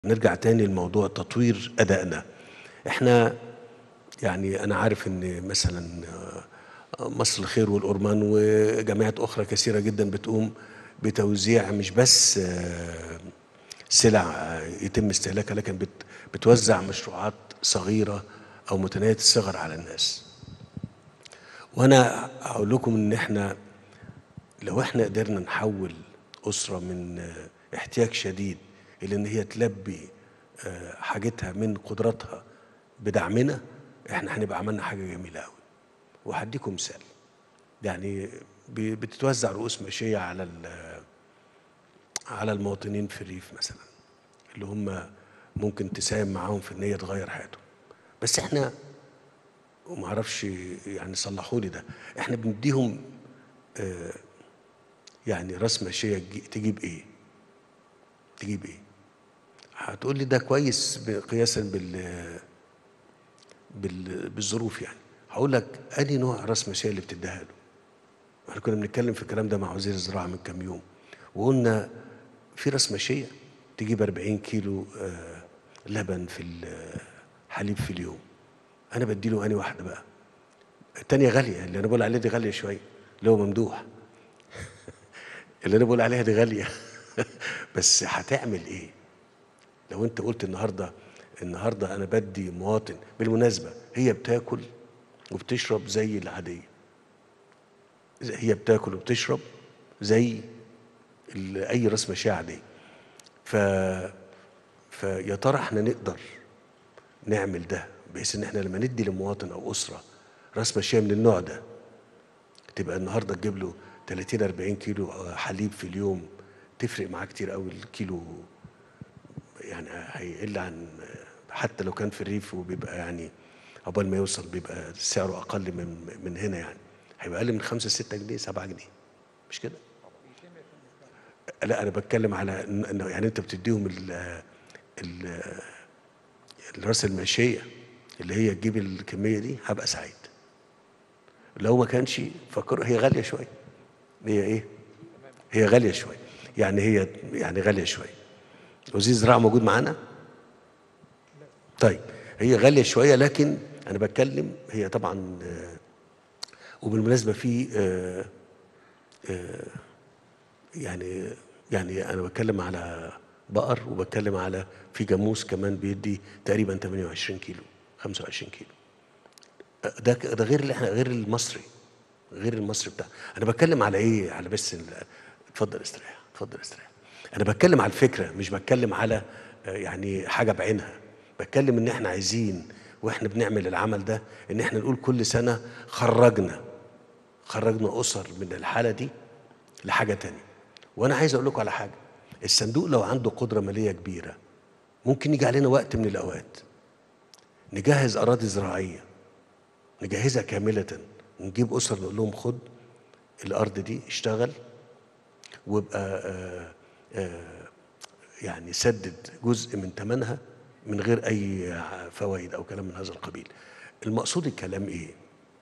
نرجع تاني لموضوع تطوير أدائنا احنا يعني أنا عارف إن مثلا مصر الخير والأورمان وجمعيات أخرى كثيرة جدا بتقوم بتوزيع مش بس سلع يتم استهلاكها لكن بت- بتوزع مشروعات صغيرة أو متناهية الصغر على الناس وأنا أقول لكم إن إحنا لو إحنا قدرنا نحول أسرة من احتياج شديد إلى إن هي تلبي آه، حاجتها من قدراتها بدعمنا إحنا هنبقى عملنا حاجة جميلة أوي وهديكم مثال يعني ب- بتتوزع رؤوس ماشية على ال- على المواطنين في الريف مثلا اللي هم ممكن تساهم معاهم في ان هي تغير حياتهم بس احنا وما اعرفش يعني صلحوا لي ده احنا بنديهم آه، يعني راس ماشيه تجي- تجيب ايه تجيب ايه هتقول لي ده كويس ب- قياسا بال بال- بالظروف يعني هقول لك انهي نوع راس ماشيه اللي بتديها له احنا كنا بنتكلم في الكلام ده مع وزير الزراعه من كام يوم وقلنا في راس ماشيه تجيب 40 كيلو آه، لبن في الحليب في اليوم انا بديله انهي واحده بقى التانية غالية اللي أنا بقول عليها دي غالية شوية اللي هو ممدوح اللي أنا بقول عليها دي غالية بس هتعمل إيه؟ لو أنت قلت النهاردة النهاردة أنا بدي مواطن بالمناسبة هي بتاكل وبتشرب زي العادية زي- هي بتاكل وبتشرب زي ال- أي راس ماشية عادية ف فيا ترى احنا نقدر نعمل ده بحيث ان احنا لما ندي لمواطن او اسره راس ماشيه من النوع ده تبقى النهارده تجيب له 30 40 كيلو حليب في اليوم تفرق معاه كتير قوي الكيلو يعني هيقل عن حتى لو كان في الريف وبيبقى يعني عقبال ما يوصل بيبقى سعره اقل من من هنا يعني هيبقى اقل من 5 6 جنيه 7 جنيه مش كده؟ لا انا بتكلم على إن- انه يعني انت بتديهم ال ال الراس الماشيه اللي هي تجيب الكميه دي هبقى سعيد لو ما كانش فكر هي غاليه شويه هي ايه هي غاليه شويه يعني هي يعني غاليه شويه وزير الزراعه موجود معانا طيب هي غاليه شويه لكن انا بتكلم هي طبعا آه، وبالمناسبه في آه، آه، يعني يعني انا بتكلم على بقر وبتكلم على في جاموس كمان بيدي تقريبا 28 كيلو 25 كيلو ده ده غير اللي احنا غير المصري غير المصري بتاع انا بتكلم على ايه على بس ال- اتفضل استريح اتفضل استريح انا بتكلم على الفكره مش بتكلم على آه، يعني حاجه بعينها بتكلم ان احنا عايزين واحنا بنعمل العمل ده ان احنا نقول كل سنه خرجنا خرجنا اسر من الحاله دي لحاجه تانية وانا عايز اقول لكم على حاجه الصندوق لو عنده قدره ماليه كبيره ممكن يجي علينا وقت من الاوقات نجهز اراضي زراعيه نجهزها كامله ونجيب اسر نقول لهم خد الارض دي اشتغل وابقى آه، آه، يعني سدد جزء من ثمنها من غير اي فوائد او كلام من هذا القبيل المقصود الكلام ايه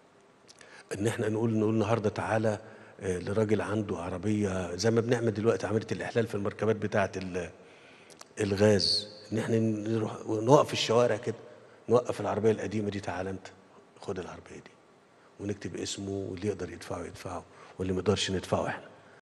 ان احنا نقول نقول النهارده تعالى آه، لراجل عنده عربيه زي ما بنعمل دلوقتي عمليه الاحلال في المركبات بتاعه ال- الغاز ان احنا نروح نوقف في الشوارع كده نوقف العربيه القديمه دي تعالى انت خد العربيه دي ونكتب اسمه واللي يقدر يدفعه يدفعه واللي ما يقدرش ندفعه احنا